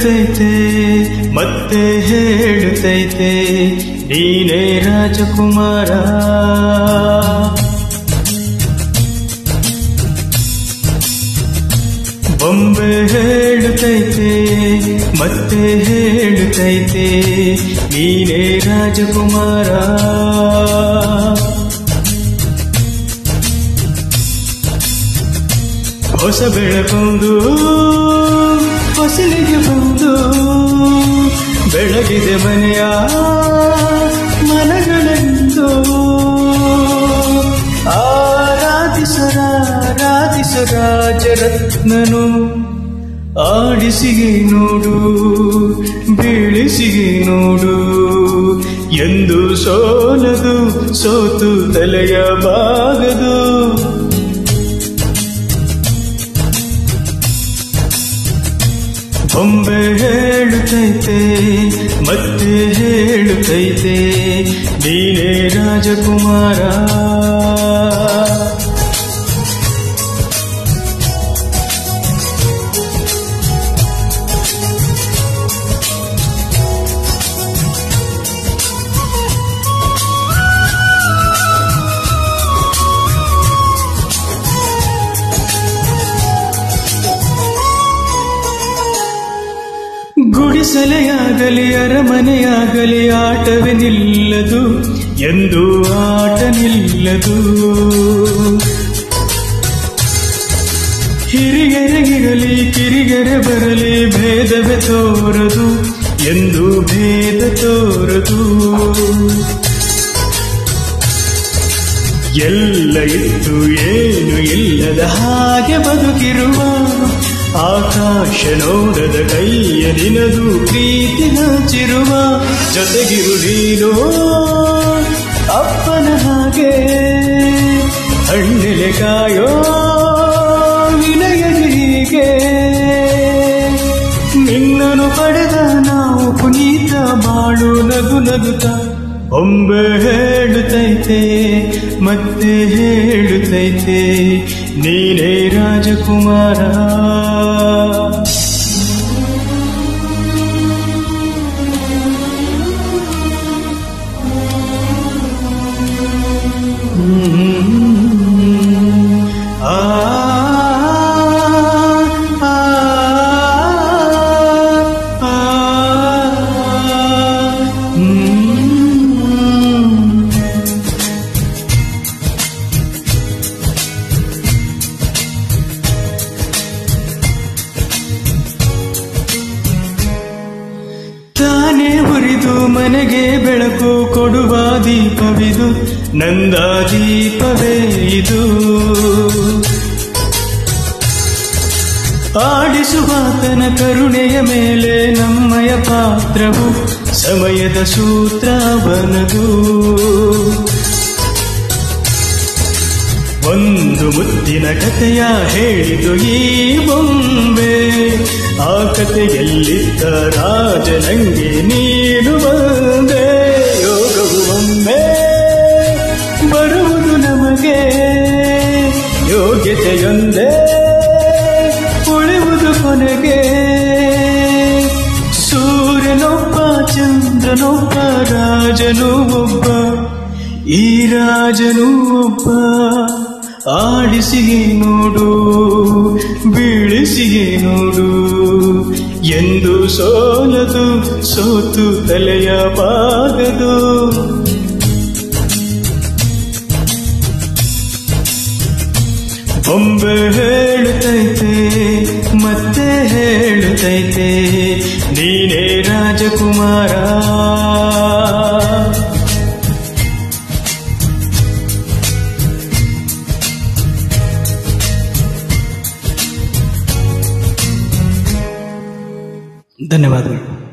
ಹೇಳುತ್ತೈತೆ ಮತ್ತೆ ಹೇಳುತ್ತೈತೆ ನೀನೇ ರಾಜಕುಮಾರ ಬೊಂಬೆ ಹೇಳುತ್ತೈತೆ ಮತ್ತೆ ಹೇಳುತ್ತೈತೆ ನೀನೇ ರಾಜಕುಮಾರ ಹೊಸ ಬೆಳಕೊಂದು ಹೊಸಲಿಗೆ ಬಂದು ಬೆಳಗಿದೆ ಮನೆಯ ಮನಗಳೆಂದು ಆರಾಧಿಸರಾರಾಧಿಸರಾಜರತ್ನನು ಆಡಿಸಿಗೆ ನೋಡು ಬೀಳಿಸಿಗೆ ನೋಡು ಎಂದು ಸೋಲದು ಸೋತು ತಲೆಯ ಬಾಗದು ಬೊಂಬೆ ಹೇಳುತ್ತೈತೆ ಮತ್ತೆ ಹೇಳುತ್ತೈತೆ ನೀನೇ ರಾಜಕುಮಾರ ಗುಡಿಸಲೆಯಾಗಲಿ ಅರಮನೆಯಾಗಲಿ ಆಟವೇ ನಿಲ್ಲದು ಎಂದು ಆಟ ನಿಲ್ಲದು ಹಿರಿಗೆರೆಗಿರಲಿ ಕಿರಿಗೆರೆ ಬರಲಿ ಭೇದವೇ ತೋರದು ಎಂದು ಭೇದ ತೋರದು ಎಲ್ಲ ಇದ್ದು ಏನು ಇಲ್ಲದ ಹಾಗೆ ಬದುಕಿರುವ ಆಕಾಶ ನೋಡದ ಕೈಯ ನಿನದು ಪ್ರೀತಿ ಹಂಚಿರುವ ಜೊತೆಗಿರು ನೀನು ಅಪ್ಪನ ಹಾಗೆ ಹಣ್ಣೆಲೆ ಕಾಯೋ ವಿನಯ ಹೀಗೆ ನಿನ್ನನು ಪಡೆದ ನಾವು ಪುನೀತ ಬಾಳು ನಗು ನಗುತ್ತ ಒಮ್ಮೆ ಹೇಳುತ್ತೈತೆ ಮತ್ತೆ ಹೇಳುತ್ತೈತೆ ನೀನೇ ರಾಜಕುಮಾರ ಆ ಆ ಆ ತಾನೇ ಉರಿದು ಮನೆಗೆ ಬೆಳಕು ಕೊಡುವ ದೀಪವಿದು ನಂದ ದೀಪವೇ ಇದು ಆಡಿಸುವಾತನ ಕರುಣೆಯ ಮೇಲೆ ನಮ್ಮಯ ಪಾತ್ರವು ಸಮಯದ ಸೂತ್ರವನದು ಒಂದು ಮುತ್ತಿನ ಕಥೆಯ ಹೇಳಿದು ಈ ಬೊಂಬೆ ಆ ಕಥೆಯಲ್ಲಿದ್ದ ರಾಜನಂಗೆ ನೀನು ಬಂದೆ ಯೋಗವು ಒಮ್ಮೆ ಬರುವುದು ನಮಗೆ ಯೋಗ್ಯತೆಯೊಂದೇ ಉಳಿಯುವುದು ಕೊನೆಗೆ ಸೂರ್ಯನೊಬ್ಬ ಚಂದ್ರನೊಬ್ಬ ರಾಜನು ಒಬ್ಬ ಈ ರಾಜನು ಒಬ್ಬ ಆಡಿಸಿಯೇ ನೋಡು ಬೀಳಿಸಿಯೇ ನೋಡು ಎಂದು ಸೋಲದು ಸೋತು ತಲೆಯ ಬಾಗದು ಬೊಂಬೆ ಹೇಳುತ್ತೈತೆ ಮತ್ತೆ ಹೇಳುತ್ತೈತೆ ನೀನೇ ರಾಜಕುಮಾರ ಧನ್ಯವಾದಗಳು